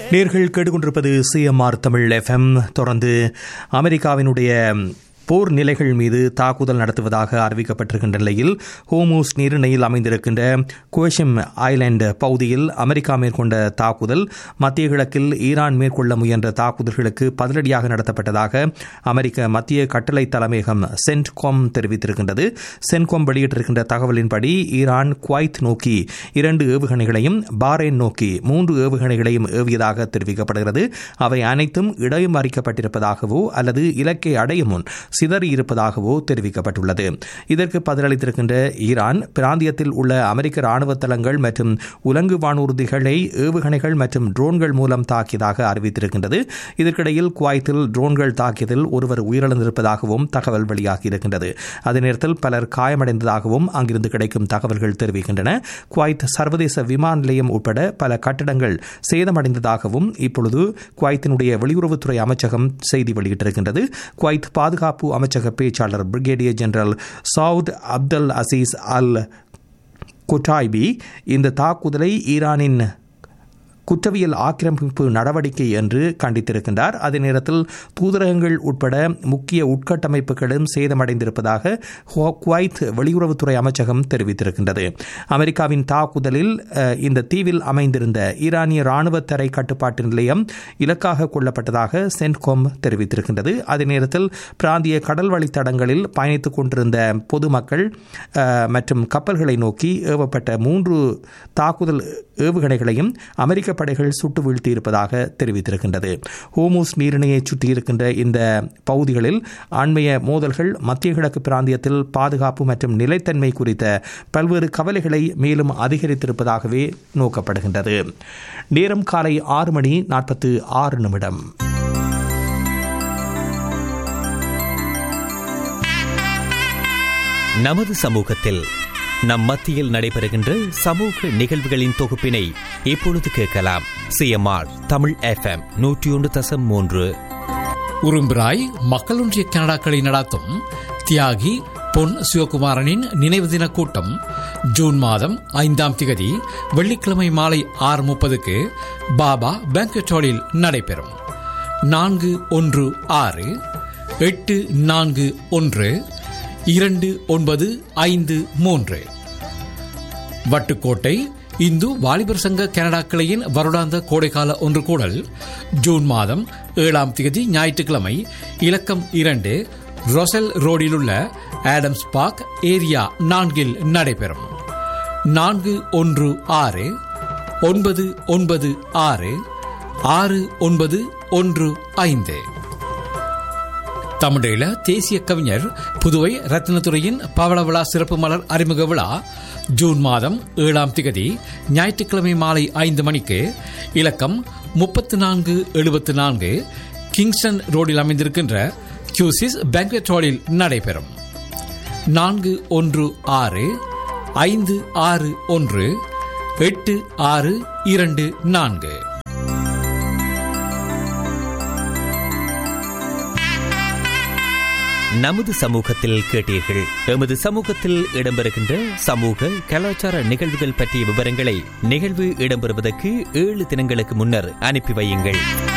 நேர்கள் கேட்டுக்கொண்டிருப்பது CMR Tamil FM தொடர்ந்து அமெரிக்காவினுடைய போர் நிலைகள் மீது தாக்குதல் நடத்துவதாக அறிவிக்கப்பட்டிருக்கின்ற நிலையில் ஹோமூஸ் நீரிணையில் அமைந்திருக்கின்ற குவஷிம் ஐலாந்து பகுதியில் அமெரிக்கா மேற்கொண்ட தாக்குதல் மத்திய கிழக்கில் ஈரான் மேற்கொள்ள முயன்ற தாக்குதல்களுக்கு பதிலடியாக நடத்தப்பட்டதாக அமெரிக்க மத்திய கட்டளை தலைமையகம் சென்ட்காம் தெரிவித்திருக்கின்றது சென்ட்காம் வெளியிட்டிருக்கின்ற தகவலின்படி ஈரான் குவைத் நோக்கி இரண்டு ஏவுகணைகளையும் பாரேன் நோக்கி மூன்று ஏவுகணைகளையும் ஏவியதாக தெரிவிக்கப்படுகிறது அவை அனைத்தும் இடைமறிக்கப்பட்டிருப்பதாகவோ அல்லது இலக்கை அடையும் முன் சிதறியிருப்பதாகவோ தெரிவிக்கப்பட்டுள்ளது இதற்கு பதிலளித்திருக்கின்ற ஈரான் பிராந்தியத்தில் உள்ள அமெரிக்க ராணுவ தளங்கள் மற்றும் உலங்கு வானூர்திகளை ஏவுகணைகள் மற்றும் ட்ரோன்கள் மூலம் தாக்கியதாக அறிவித்திருக்கின்றது இதற்கிடையில் குவைத்தில் ட்ரோன்கள் தாக்கியதில் ஒருவர் உயிரிழந்திருப்பதாகவும் தகவல் வெளியாகியிருக்கின்றது அதே நேரத்தில் பலர் காயமடைந்ததாகவும் அங்கிருந்து கிடைக்கும் தகவல்கள் தெரிவிக்கின்றன குவைத் சர்வதேச விமான நிலையம் உட்பட பல கட்டடங்கள் சேதமடைந்ததாகவும் இப்பொழுது குவைத்தினுடைய வெளியுறவுத்துறை அமைச்சகம் செய்தி வெளியிட்டிருக்கின்றது குவைத் பாதுகாப்பு அமைச்சக பேச்சாளர் brigadier general Saud Abdul Aziz Al Qutaibi இந்த தாக்குதலை ஈரானின் குற்றவியல் ஆக்கிரமிப்பு நடவடிக்கை என்று கண்டித்திருக்கின்றார் அதே நேரத்தில் தூதரகங்கள் உட்பட முக்கிய உட்கட்டமைப்புகளும் சேதமடைந்திருப்பதாக குவைத் வெளியுறவுத்துறை அமைச்சகம் தெரிவித்திருக்கின்றது அமெரிக்காவின் தாக்குதலில் இந்த தீவில் அமைந்திருந்த ஈரானிய ராணுவ தரை கட்டுப்பாட்டு நிலையம் இலக்காக கொள்ளப்பட்டதாக சென்ட்கோம் தெரிவித்திருக்கின்றது அதே நேரத்தில் பிராந்திய கடல் வழித்தடங்களில் பயணித்துக் கொண்டிருந்த பொதுமக்கள் மற்றும் கப்பல்களை நோக்கி ஏவப்பட்ட மூன்று தாக்குதல் ஏவுகணைகளையும் அமெரிக்க படைகள் சுட்டு வீழ்த்தியிருப்பதாக தெரிவித்திருக்கின்றது ஹோமூஸ் நீரிணையை சுற்றியிருக்கின்ற இந்த பகுதிகளில் அண்மைய மோதல்கள் மத்திய கிழக்கு பிராந்தியத்தில் பாதுகாப்பு மற்றும் நிலைத்தன்மை குறித்த பல்வேறு கவலைகளை மேலும் அதிகரித்திருப்பதாகவே நோக்கப்படுகின்றது நேரம் காலை ஆறு மணி நாற்பத்து ஆறு நிமிடம் நமது சமூகத்தில் நம் மத்தியில் நடைபெறுகின்ற சமூக நிகழ்வுகளின் தொகுப்பினை இப்பொழுது கேட்கலாம் சிஎம்ஆர் தமிழ் எஃப்எம் நூற்றி ஒன்று தசம் மூன்று உரும்பிராய் மக்கள் ஒன்றிய கனடாக்களை நடாத்தும் தியாகி பொன் சிவகுமாரனின் நினைவு தின கூட்டம் ஜூன் மாதம் ஐந்தாம் திகதி வெள்ளிக்கிழமை மாலை ஆறு முப்பதுக்கு பாபா பேங்கட் ஹாலில் நடைபெறும் நான்கு ஒன்று ஆறு எட்டு நான்கு ஒன்று இரண்டு ஒன்பது ஐந்து மூன்று வட்டுக்கோட்டை இந்து வாலிபர் சங்க கனடா கிளையின் வருடாந்த கோடைக்கால ஒன்று கூடல் ஜூன் மாதம் ஏழாம் தேதி ஞாயிற்றுக்கிழமை இலக்கம் இரண்டு ரொசல் ரோடில் உள்ள ஆடம்ஸ் பார்க் ஏரியா நான்கில் நடைபெறும் நான்கு ஒன்று ஆறு ஒன்பது ஒன்பது ஆறு ஆறு ஒன்பது ஒன்று ஐந்து தமிழீழ தேசிய கவிஞர் புதுவை ரத்னத்துறையின் பவள விழா சிறப்பு மலர் அறிமுக விழா ஜூன் மாதம் ஏழாம் திகதி ஞாயிற்றுக்கிழமை மாலை ஐந்து மணிக்கு இலக்கம் முப்பத்து நான்கு எழுபத்து நான்கு கிங்ஸ்டன் ரோடில் அமைந்திருக்கின்ற கியூசிஸ் பேங்க்வெட் ஹாலில் நடைபெறும் நான்கு ஒன்று ஆறு ஐந்து ஆறு ஒன்று எட்டு ஆறு இரண்டு நான்கு நமது சமூகத்தில் கேட்டீர்கள் எமது சமூகத்தில் இடம்பெறுகின்ற சமூக கலாச்சார நிகழ்வுகள் பற்றிய விவரங்களை நிகழ்வு இடம்பெறுவதற்கு ஏழு தினங்களுக்கு முன்னர் அனுப்பி வையுங்கள்